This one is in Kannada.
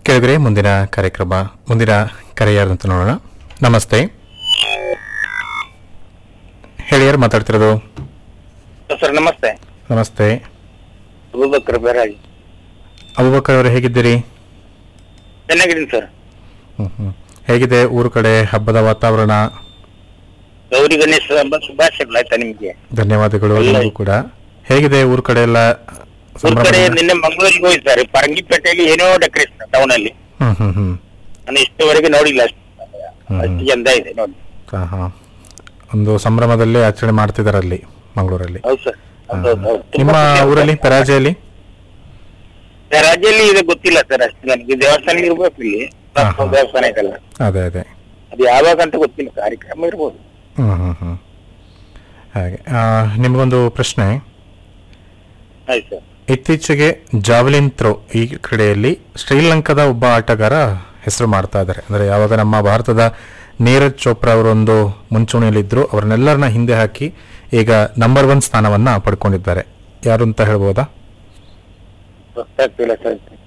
ಕೇಳಿದ್ರೆ ಮುಂದಿನ ಕಾರ್ಯಕ್ರಮ ಮುಂದಿನ ಕರೆ ಯಾರು ಅಂತ ನೋಡೋಣ ನಮಸ್ತೆ ಹೇಳಿ ಯಾರು ಮಾತಾಡ್ತಿರೋದು ಸರ್ ನಮಸ್ತೆ ನಮಸ್ತೆ ಅಬೂಬಕರ್ ಬೇರಾಗಿ ಅಬುಬಕರ್ ಅವರು ಹೇಗಿದ್ದೀರಿ ಚೆನ್ನಾಗಿದ್ದೀನಿ ಸರ್ ಹ್ಮ್ ಹ್ಮ್. ಹೇಗಿದೆ ಊರು ಕಡೆ ಹಬ್ಬದ ವಾತಾವರಣ ಗೌರಿ ಗಣೇಶ ಹಬ್ಬ ಶುಭಾಶಯಗಳು ಆಯ್ತಾ ನಿಮ್ಗೆ ಧನ್ಯವಾದಗಳು ಎಲ್ಲ ನಿಮಗೂ ಕೂಡ ಹೇಗಿದೆ ಊರು ಕಡೆ ಎಲ್ಲ ಊರ್ ಕಡೆ ಸಂಭ್ರಮದಿಂದ? ನಿನ್ನೆ ಮಂಗಳೂರಿಗೆ ಹೋಗಿದ್ದಾರೆ ಪರಂಗಿಪೇಟೆಯಲ್ಲಿ ಏನೋ ಡೆಕೋರೇಷನ್ ಟೌನ್ ಅಲ್ಲಿ ಹ್ಮ್ ಹ್ಮ್ ಹ್ಮ್ ನಾನು ಇಷ್ಟುವರೆಗೆ ನೋಡಿಲ್ಲ ಅಷ್ಟು ಹ್ಮ್. ಅಷ್ಟು ಚಂದ ಇದೆ ನೋಡಿ ಹಾ, ಹಾ. ಒಂದು ಸಂಭ್ರಮದಲ್ಲಿ ಆಚರಣೆ ಮಾಡ್ತಿದ್ದಾರೆ ಅಲ್ಲಿ ಮಂಗಳೂರಲ್ಲಿ ಹೌದು ಸರ್ ಹೌದು, ಹೌದು, ಹೌದು. ತುಂಬಾ ನಿಮ್ಮ ಖುಷಿ ಆಗುತ್ತೆ. ಊರಲ್ಲಿ ಪರಾಜಯಲ್ಲಿ ಸರ್, ರಾಜ್ಯದಲ್ಲಿ ಇದು ಗೊತ್ತಿಲ್ಲ ಸರ್ ಅಷ್ಟು ನನಗೆ ದೇವಸ್ಥಾನ ಇರ್ಬೇಕು ಇಲ್ಲಿ ಹಾ, ಹಾ. ದೇವಸ್ಥಾನ ಇದೆಲ್ಲ ಅದೇ ಅದೇ ಅದು ಯಾವಾಗ ಅಂತ ಗೊತ್ತಿಲ್ಲ ಕಾರ್ಯಕ್ರಮ ಇರ್ಬೋದು ಹ್ಮ್ ಹ್ಮ್ ಹ್ಮ್ ಹಾಗೆ ಆ, ನಿಮಗೊಂದು ಪ್ರಶ್ನೆ ಆಯ್ತು ಸರ್ ಇತ್ತೀಚೆಗೆ ಜಾವಲಿನ್ ಥ್ರೋ ಈ ಕ್ರೀಡೆಯಲ್ಲಿ ಶ್ರೀಲಂಕಾದ ಒಬ್ಬ ಆಟಗಾರ ಹೆಸರು ಮಾಡ್ತಾ ಇದ್ದಾರೆ ಅಂದರೆ ಯಾವಾಗ ನಮ್ಮ ಭಾರತದ ನೀರಜ್ ಚೋಪ್ರಾ ಅವರೊಂದು ಮುಂಚೂಣಿಯಲ್ಲಿದ್ದರು ಅವ್ರನ್ನೆಲ್ಲರನ್ನ ಹಿಂದೆ ಹಾಕಿ ಈಗ ನಂಬರ್ ಒನ್ ಸ್ಥಾನವನ್ನ ಪಡ್ಕೊಂಡಿದ್ದಾರೆ ಯಾರು ಅಂತ ಹೇಳ್ಬೋದಾ ಗೊತ್ತಾಗ್ತಿಲ್ಲ ಸರ್